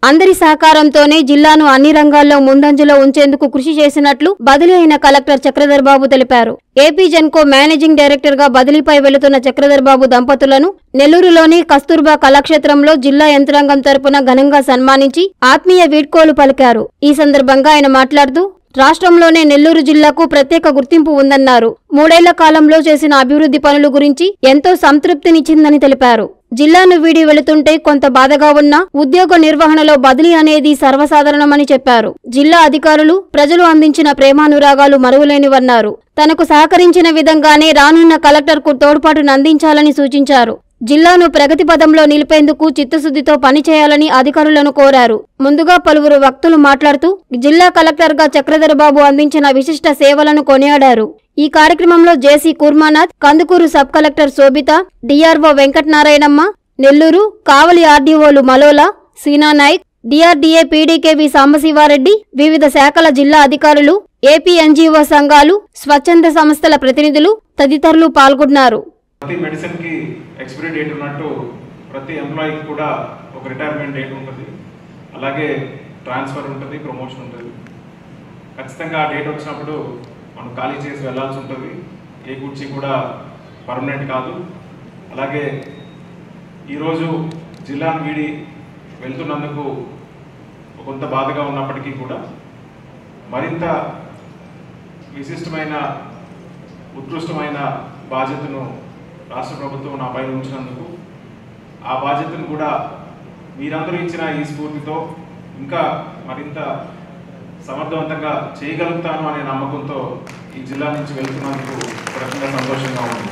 అందరి సహకారంతోనే జిల్లాను అన్ని రంగాల్లో ముందంజలో ఉంచేందుకు కృషి చేసినట్లు బదిలీ అయిన కలెక్టర్ చక్రధర్ బాబు తెలిపారు ఏపీ జెన్కో మేనేజింగ్ డైరెక్టర్ గా బదిలీపై వెళుతున్న చక్రధర్ బాబు దంపతులను నెల్లూరులోని కస్తూర్బా కళాక్షేత్రంలో జిల్లా యంత్రాంగం తరపున ఘనంగా సన్మానించి ఆత్మీయ వీడ్కోలు పలికారు ఈ సందర్భంగా ఆయన మాట్లాడుతూ రాష్ట్రంలోనే నెల్లూరు జిల్లాకు ప్రత్యేక గుర్తింపు ఉందన్నారు మూడేళ్ల కాలంలో చేసిన అభివృద్ధి పనుల గురించి ఎంతో సంతృప్తినిచ్చిందని తెలిపారు జిల్లాను వీడి వెళుతుంటే కొంత బాధగా ఉన్నా ఉద్యోగ నిర్వహణలో బదిలీ అనేది సర్వసాధారణమని చెప్పారు జిల్లా అధికారులు ప్రజలు అందించిన ప్రేమానురాగాలు మరువలేనివన్నారు తనకు సహకరించిన విధంగానే రానున్న కలెక్టర్కు తోడ్పాటును అందించాలని సూచించారు జిల్లాను ప్రగతి పదంలో నిలిపేందుకు చిత్తశుద్ధితో పనిచేయాలని అధికారులను కోరారు ముందుగా పలువురు వక్తులు మాట్లాడుతూ జిల్లా కలెక్టర్గా చక్రధర్ బాబు అందించిన విశిష్ట సేవలను కొనియాడారు ఈ కార్యక్రమంలో JC Kurmanath Kandukur sub collector Shobhita DRO Venkatanarayanamma Nellore Kavali ఆర్డీఓలు మలోలా సీనా నాయక్ డిఆర్డీఏ పీడీకేవి సాంబశివారెడ్డి వివిధ శాఖల జిల్లా అధికారులు ఏపీ ఎన్జీఓ సంఘాలు స్వచ్ఛంద సంస్థల ప్రతినిధులు తదితరులు పాల్గొన్నారు ప్రతి మెడిసిన్కి ఎక్స్పైరీ డేట్ ఉన్నట్టు ప్రతి ఎంప్లాయీకి కూడా ఒక రిటైర్మెంట్ డేట్ ఉంటుంది అలాగే ట్రాన్స్ఫర్ ఉంటుంది ప్రమోషన్ ఉంటుంది ఖచ్చితంగా ఆ డేట్ వచ్చినప్పుడు మనం ఖాళీ చేసి వెళ్ళాల్సి ఉంటుంది ఏ కుర్చీ కూడా పర్మనెంట్ కాదు అలాగే ఈరోజు జిల్లాను వీడి వెళ్తున్నందుకు కొంత బాధగా ఉన్నప్పటికీ కూడా మరింత విశిష్టమైన ఉత్కృష్టమైన బాధ్యతను రాష్ట్ర ప్రభుత్వం నా పైన ఉంచినందుకు ఆ బాధ్యతను కూడా మీరందరూ ఇచ్చిన ఈ స్ఫూర్తితో ఇంకా మరింత సమర్థవంతంగా చేయగలుగుతాను అనే నమ్మకంతో ఈ జిల్లా నుంచి వెళ్తున్నందుకు ఒక రకంగా సంతోషంగా ఉంది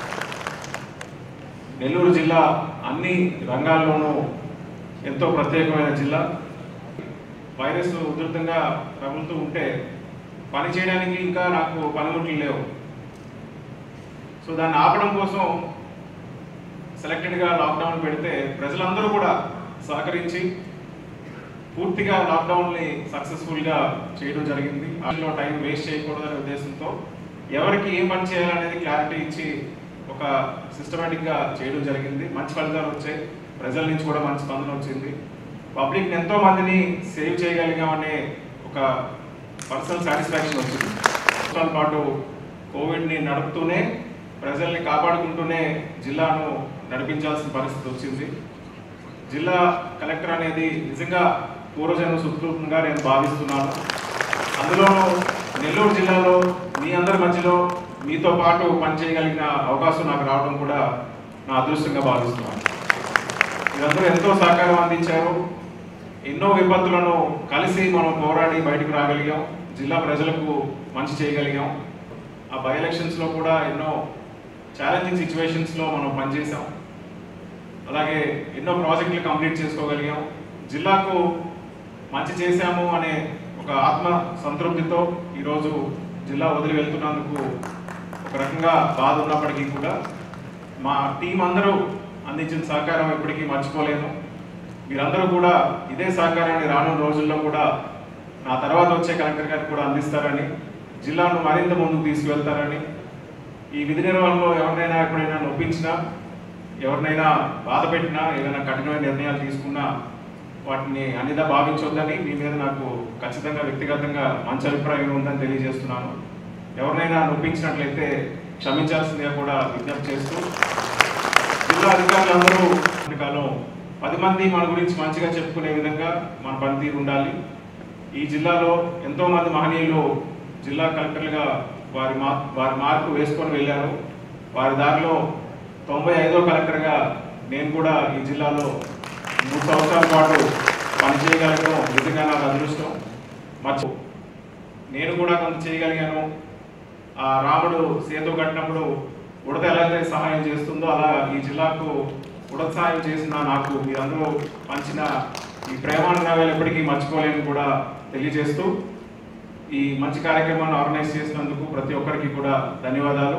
నెల్లూరు జిల్లా అన్ని రంగాల్లోనూ ఎంతో ప్రత్యేకమైన జిల్లా వైరస్ ఉధృతంగా ప్రబలుతూ ఉంటే పని చేయడానికి ఇంకా నాకు పనిముట్లు లేవు సో దాన్ని ఆపడం కోసం సెలెక్టెడ్గా లాక్డౌన్ పెడితే ప్రజలందరూ కూడా సహకరించి పూర్తిగా లాక్డౌన్ని సక్సెస్ఫుల్గా చేయడం జరిగింది అందులో టైం వేస్ట్ చేయకూడదనే ఉద్దేశంతో ఎవరికి ఏం పని చేయాలనేది క్లారిటీ ఇచ్చి ఒక సిస్టమేటిక్గా చేయడం జరిగింది మంచి ఫలితాలు వచ్చాయి ప్రజల నుంచి కూడా మంచి స్పందన వచ్చింది పబ్లిక్ ఎంతో మందిని సేవ్ చేయగలిగామనే ఒక పర్సనల్ సాటిస్ఫాక్షన్ వచ్చింది సంవత్సరాల పాటు కోవిడ్ని నడుపుతూనే ప్రజల్ని కాపాడుకుంటూనే జిల్లాను నడిపించాల్సిన పరిస్థితి వచ్చింది జిల్లా కలెక్టర్ అనేది నిజంగా పూర్వజన్మ సుకృతంగా నేను భావిస్తున్నాను అందులోనూ నెల్లూరు జిల్లాలో మీ అందరి మధ్యలో మీతో పాటు పనిచేయగలిగిన అవకాశం నాకు రావడం కూడా నా అదృష్టంగా భావిస్తున్నాను మీరందరూ ఎంతో సహకారం అందించారు ఎన్నో విపత్తులను కలిసి మనం పోరాడి బయటకు రాగలిగాం జిల్లా ప్రజలకు మంచి చేయగలిగాం ఆ బై ఎలక్షన్స్లో కూడా ఎన్నో ఛాలెంజింగ్ సిచ్యువేషన్స్లో మనం పనిచేసాం అలాగే ఎన్నో ప్రాజెక్టులు కంప్లీట్ చేసుకోగలిగాం జిల్లాకు మంచి చేశాము అనే ఒక ఆత్మ సంతృప్తితో ఈరోజు జిల్లా వదిలి వెళ్తున్నందుకు ఒక రకంగా బాధ ఉన్నప్పటికీ కూడా మా టీం అందరూ అందించిన సహకారం ఎప్పటికీ మర్చిపోలేను మీరందరూ కూడా ఇదే సహకారాన్ని రానున్న రోజుల్లో కూడా నా తర్వాత వచ్చే కలెక్టర్ గారికి కూడా అందిస్తారని జిల్లాను మరింత ముందుకు తీసుకువెళ్తారని ఈ విధి నిర్వహణలో ఎవరినైనా ఎప్పుడైనా నొప్పించినా ఎవరినైనా బాధ పెట్టినా ఏదైనా కఠినమైన నిర్ణయాలు తీసుకున్నా వాటిని అన్నిదా భావించొద్దని మీ మీద నాకు ఖచ్చితంగా వ్యక్తిగతంగా మంచి అభిప్రాయం ఉందని తెలియజేస్తున్నాను ఎవరినైనా నొప్పించినట్లయితే క్షమించాల్సిందిగా కూడా విజ్ఞప్తి చేస్తూ జిల్లా అధికారులందరూ ఈ కాలం పది మంది మన గురించి మంచిగా చెప్పుకునే విధంగా మన పనితీరు ఉండాలి ఈ జిల్లాలో ఎంతో మంది మహనీయులు జిల్లా కలెక్టర్లుగా వారి మా వారి మార్పు వేసుకొని వెళ్ళారు వారి దారిలో తొంభై ఐదో కలెక్టర్గా నేను కూడా ఈ జిల్లాలో మూడు సంవత్సరాల పాటు పనిచేయగలగడం నిజంగా నాకు అదృష్టం మర్చి నేను కూడా కొంత చేయగలిగాను ఆ రాముడు సేతు కట్టినప్పుడు ఉడత ఎలా అయితే సహాయం చేస్తుందో అలా ఈ జిల్లాకు ఉడత సహాయం చేసిన నాకు మీరందరూ పంచిన ఈ ప్రేమానురాగాలు ఎప్పటికీ మర్చిపోలేని కూడా తెలియజేస్తూ ఈ మంచి కార్యక్రమాన్ని ఆర్గనైజ్ చేసినందుకు ప్రతి ఒక్కరికి కూడా ధన్యవాదాలు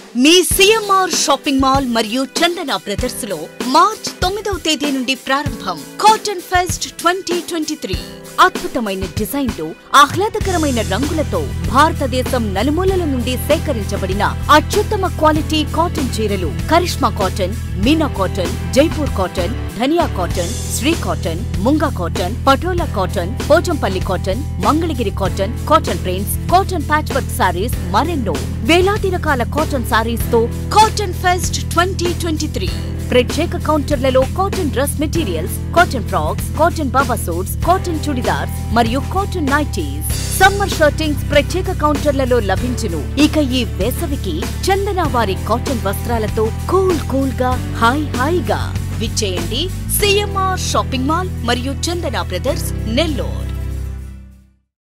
మీ సిఎంఆర్ షాపింగ్ మాల్ మరియు చందన బ్రదర్స్ లో మార్చ్ తొమ్మిదవ తేదీ నుండి ప్రారంభం cotton fest twenty twenty three అద్భుతమైన డిజైన్లు ఆహ్లాదకరమైన రంగులతో భారతదేశం నలుమూలల నుండి సేకరించబడిన అత్యుత్తమ క్వాలిటీ కాటన్ చీరలు Karishma cotton Meena cotton Jaipur cotton Dhaniya cotton Shri cotton Munga cotton Patola cotton Pochampally cotton Mangalagiri cotton cotton prints cotton patch work sarees మరెన్నో వేలాది రకాల కాటన్ సారీస్ తో cotton fest twenty twenty three ప్రత్యేక కౌంటర్లలో cotton dress materials cotton frocks cotton baba suits cotton chudidars మరియు cotton nighties summer shirtings ప్రత్యేక కౌంటర్లలో లభించును ఇక ఈ వేసవికి చందన వారి కాటన్ వస్త్రాలతో కూల్ కూల్ గా హాయ్ హాయిగా విచ్చేయండి సిఎంఆర్ షాపింగ్ మాల్ మరియు చందన బ్రదర్స్ నెల్లూరు